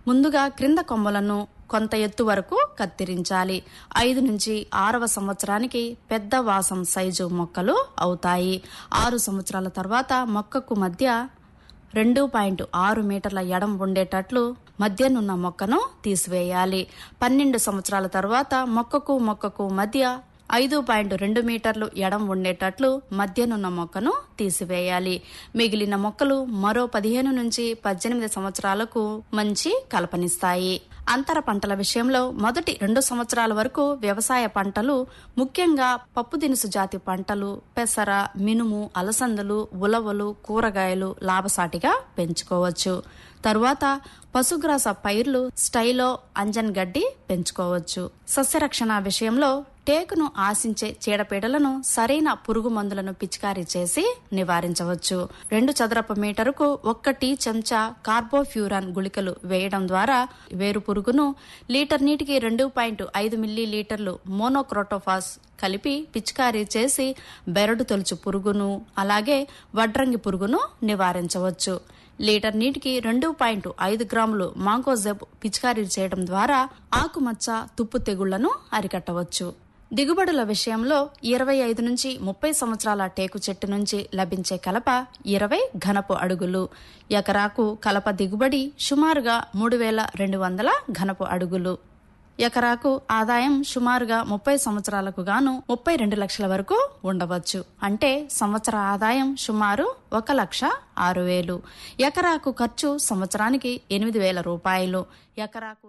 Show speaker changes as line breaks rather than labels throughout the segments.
ముందుగా క్రింద కొమ్మలను కొంత ఎత్తు వరకు కత్తిరించాలి ఐదు నుంచి ఆరవ సంవత్సరానికి పెద్ద వాసం సైజు మొక్కలు అవుతాయి ఆరు సంవత్సరాల తర్వాత మొక్కకు మధ్య రెండు పాయింట్ ఆరు మీటర్ల ఎడం ఉండేటట్లు మధ్యనున్న మొక్కను తీసివేయాలి పన్నెండు సంవత్సరాల తర్వాత మొక్కకు మొక్కకు మధ్య ఐదు పాయింట్ రెండు మీటర్లు ఎడం ఉండేటట్లు మధ్యనున్న మొక్కను తీసివేయాలి మిగిలిన మొక్కలు మరో పదిహేను నుంచి పద్దెనిమిది సంవత్సరాలకు మంచి కల్పనిస్తాయి అంతర పంటల విషయంలో మొదటి రెండు సంవత్సరాల వరకు వ్యవసాయ పంటలు ముఖ్యంగా పప్పు దినుసు జాతి పంటలు పెసర మినుము అలసందలు ఉలవలు కూరగాయలు లాభసాటిగా పెంచుకోవచ్చు తరువాత పశుగ్రాస పైర్లు స్టైలో అంజన్ గడ్డి పెంచుకోవచ్చు సస్యరక్షణ విషయంలో టేకును ఆశించే చీడపీడలను సరైన పురుగు మందులను పిచికారీ చేసి నివారించవచ్చు రెండు చదరపు మీటరుకు ఒక్క టీ చెంచా కార్బోఫ్యూరాన్ గుళికలు వేయడం ద్వారా వేరు పురుగును లీటర్ నీటికి రెండు పాయింట్ ఐదు మిల్లీ లీటర్లు మోనోక్రోటోఫాస్ కలిపి పిచికారీ చేసి బెరడు తొలుచు పురుగును అలాగే వడ్రంగి పురుగును నివారించవచ్చు లీటర్ నీటికి రెండు పాయింట్ ఐదు గ్రాములు మాంకోజెబ్ పిచికారీ చేయడం ద్వారా ఆకుమచ్చ తుప్పు తెగుళ్లను అరికట్టవచ్చు దిగుబడుల విషయంలో ఇరవై ఐదు నుంచి ముప్పై సంవత్సరాల టేకు చెట్టు నుంచి లభించే కలప ఇరవై ఘనపు అడుగులు ఎకరాకు కలప దిగుబడి సుమారుగా మూడు వేల రెండు వందల ఘనపు అడుగులు ఎకరాకు ఆదాయం సుమారుగా ముప్పై సంవత్సరాలకు గాను ముప్పై రెండు లక్షల వరకు ఉండవచ్చు అంటే సంవత్సర ఆదాయం సుమారు ఒక లక్ష ఆరు వేలు ఎకరాకు ఖర్చు సంవత్సరానికి ఎనిమిది వేల రూపాయలు ఎకరాకు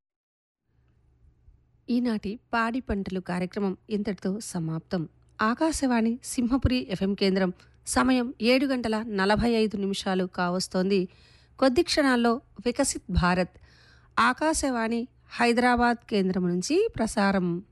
ఈనాటి పాడి పంటలు కార్యక్రమం ఇంతటితో సమాప్తం ఆకాశవాణి సింహపురి ఎఫ్ఎం కేంద్రం సమయం ఏడు గంటల నలభై ఐదు నిమిషాలు కావస్తోంది కొద్ది క్షణాల్లో వికసిత్ భారత్ ఆకాశవాణి హైదరాబాద్ కేంద్రం నుంచి ప్రసారం